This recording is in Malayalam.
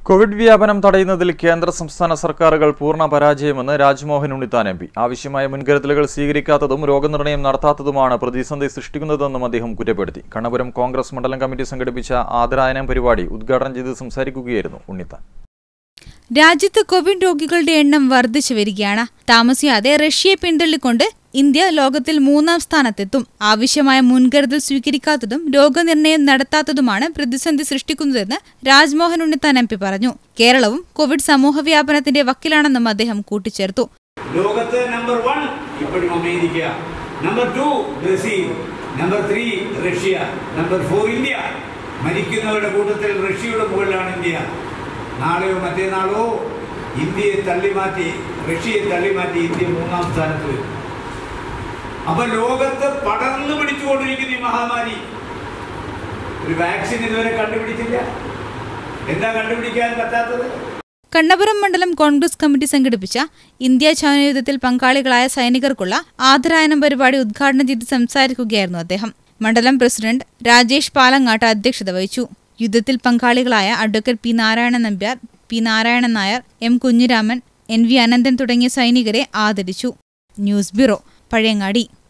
കോവിഡ് വ്യാപനം തടയുന്നതിൽ കേന്ദ്ര സംസ്ഥാന സർക്കാരുകൾ പൂർണ്ണ പരാജയമെന്ന് രാജ്മോഹൻ ഉണ്ണിത്താൻ എം പി ആവശ്യമായ മുൻകരുതലുകൾ സ്വീകരിക്കാത്തതും രോഗനിർണയം നടത്താത്തതുമാണ് പ്രതിസന്ധി സൃഷ്ടിക്കുന്നതെന്നും അദ്ദേഹം കുറ്റപ്പെടുത്തി കണ്ണപുരം കോൺഗ്രസ് മണ്ഡലം കമ്മിറ്റി സംഘടിപ്പിച്ച ആദരായനം പരിപാടി ഉദ്ഘാടനം ചെയ്ത് സംസാരിക്കുകയായിരുന്നു ഉണ്ണിത്താൻ രാജ്യത്ത് കോവിഡ് രോഗികളുടെ എണ്ണം വർദ്ധിച്ചു വരികയാണ് താമസിയാതെ റഷ്യയെ പിന്തള്ളിക്കൊണ്ട് ഇന്ത്യ ലോകത്തിൽ മൂന്നാം സ്ഥാനത്തെത്തും ആവശ്യമായ മുൻകരുതൽ സ്വീകരിക്കാത്തതും രോഗനിർണയം നടത്താത്തതുമാണ് പ്രതിസന്ധി സൃഷ്ടിക്കുന്നതെന്ന് രാജ്മോഹൻ ഉണ്ണിത്താൻ എം പി പറഞ്ഞു കേരളവും കോവിഡ് സമൂഹവ്യാപനത്തിന്റെ വക്കിലാണെന്നും അദ്ദേഹം കൂട്ടിച്ചേർത്തു ലോകത്ത് നമ്പർ വൺ ഇപ്പോഴും America number two Brazil number three Russia number four India മരിക്കുന്നവരുടെ കൂട്ടത്തിൽ റഷ്യയുടെ മുകളിലാണ് ഇന്ത്യ നാളെയോ മറ്റേനാളോ ഇന്ത്യയെ തള്ളിമാറ്റി റഷ്യയെ തള്ളിമാറ്റി ഇന്ത്യ മൂന്നാം സ്ഥാനത്ത് വരും അപ്പൊ ലോകത്ത് പടർന്നു പിടിച്ചുകൊണ്ടിരിക്കുന്ന ഈ മഹാമാരി ഒരു വാക്സിൻ ഇതുവരെ കണ്ടുപിടിച്ചില്ല എന്താ കണ്ടുപിടിക്കാൻ പറ്റാത്തത് കണ്ണപുരം മണ്ഡലം കോൺഗ്രസ് കമ്മിറ്റി സംഘടിപ്പിച്ച ഇന്ത്യ ചൈന യുദ്ധത്തിൽ പങ്കാളികളായ സൈനികർക്കുള്ള ആദരായനം പരിപാടി ഉദ്ഘാടനം ചെയ്ത് സംസാരിക്കുകയായിരുന്നു അദ്ദേഹം മണ്ഡലം പ്രസിഡന്റ് രാജേഷ് പാലങ്ങാട്ട് അധ്യക്ഷത വഹിച്ചു യുദ്ധത്തിൽ പങ്കാളികളായ advocate P Narayanan Nambiar P Narayanan Nair M Kunhiraman N V Ananthan തുടങ്ങിയ സൈനികരെ ആദരിച്ചു ന്യൂസ് ബ്യൂറോ പഴയങ്ങാടി